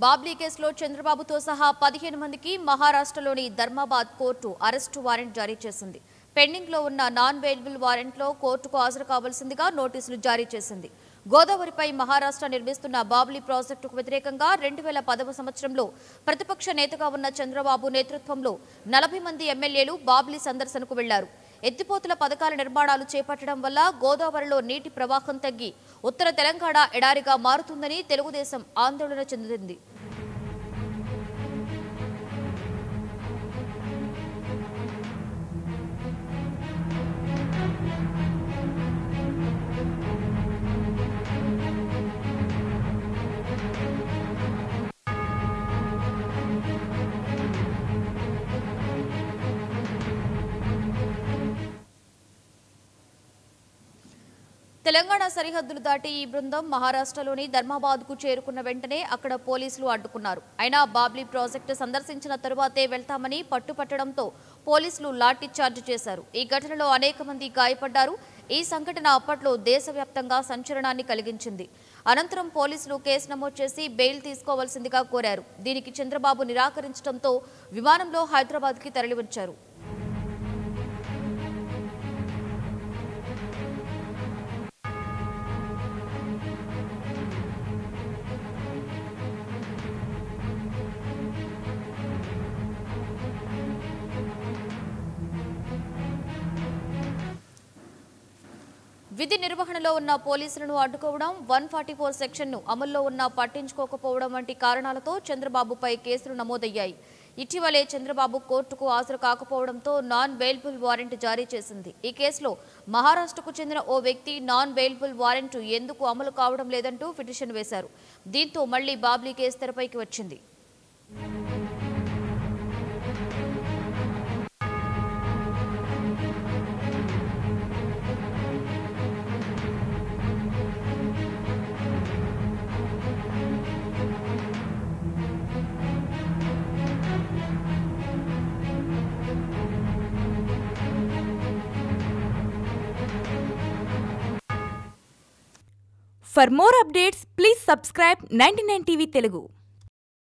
బాబ్లీ కేసులో చంద్రబాబుతో సహా పదిహేను మందికి మహారాష్ట్రలోని ధర్మాబాద్ కోర్టు అరెస్టు వారెంట్ జారీ చేసింది పెండింగ్ లో ఉన్న నాన్ వేలబుల్ వారెంట్లో కోర్టుకు హాజరు కావాల్సిందిగా నోటీసులు జారీ చేసింది గోదావరిపై మహారాష్ట్ర నిర్మిస్తున్న బాబ్లీ ప్రాజెక్టుకు వ్యతిరేకంగా రెండు వేల పదవ సంవత్సరంలో ప్రతిపక్ష నేతగా ఉన్న చంద్రబాబు నేతృత్వంలో నలభై మంది ఎమ్మెల్యేలు బాబ్లీ సందర్శనకు వెళ్లారు ఎత్తిపోతుల పథకాల నిర్మాణాలు చేపట్టడం వల్ల గోదావరిలో నీటి ప్రవాహం తగ్గి ఉత్తర తెలంగాణ ఎడారిగా మారుతుందని తెలుగుదేశం ఆందోళన చెందింది తెలంగాణ సరిహద్దులు దాటి ఈ బృందం మహారాష్ట్రలోని ధర్మాబాద్కు చేరుకున్న వెంటనే అక్కడ పోలీసులు అడ్డుకున్నారు అయినా బాబ్లీ ప్రాజెక్టు సందర్శించిన తరువాతే వెళ్తామని పట్టుపట్టడంతో పోలీసులు లాఠీ చార్జ్ చేశారు ఈ ఘటనలో అనేక మంది గాయపడ్డారు ఈ సంఘటన అప్పట్లో దేశవ్యాప్తంగా సంచలనాన్ని కలిగించింది అనంతరం పోలీసులు కేసు నమోదు చేసి బెయిల్ తీసుకోవాల్సిందిగా కోరారు దీనికి చంద్రబాబు నిరాకరించడంతో విమానంలో హైదరాబాద్కి తరలివచ్చారు విధి నిర్వహణలో ఉన్న పోలీసులను అడ్డుకోవడం వన్ ఫార్టీ ఫోర్ సెక్షన్ను అమల్లో ఉన్న పట్టించుకోకపోవడం వంటి కారణాలతో చంద్రబాబుపై కేసులు నమోదయ్యాయి ఇటీవలే చంద్రబాబు కోర్టుకు హాజరు కాకపోవడంతో నాన్ బెయిల్బుల్ వారెంట్ జారీ చేసింది ఈ కేసులో మహారాష్ట్రకు చెందిన ఓ వ్యక్తి నాన్ బెయిల్బుల్ వారెంట్ ఎందుకు అమలు కావడం లేదంటూ పిటిషన్ వేశారు దీంతో మళ్లీ బాబ్లీ కేసు తెరపైకి వచ్చింది For more updates, please subscribe 99 TV Telugu.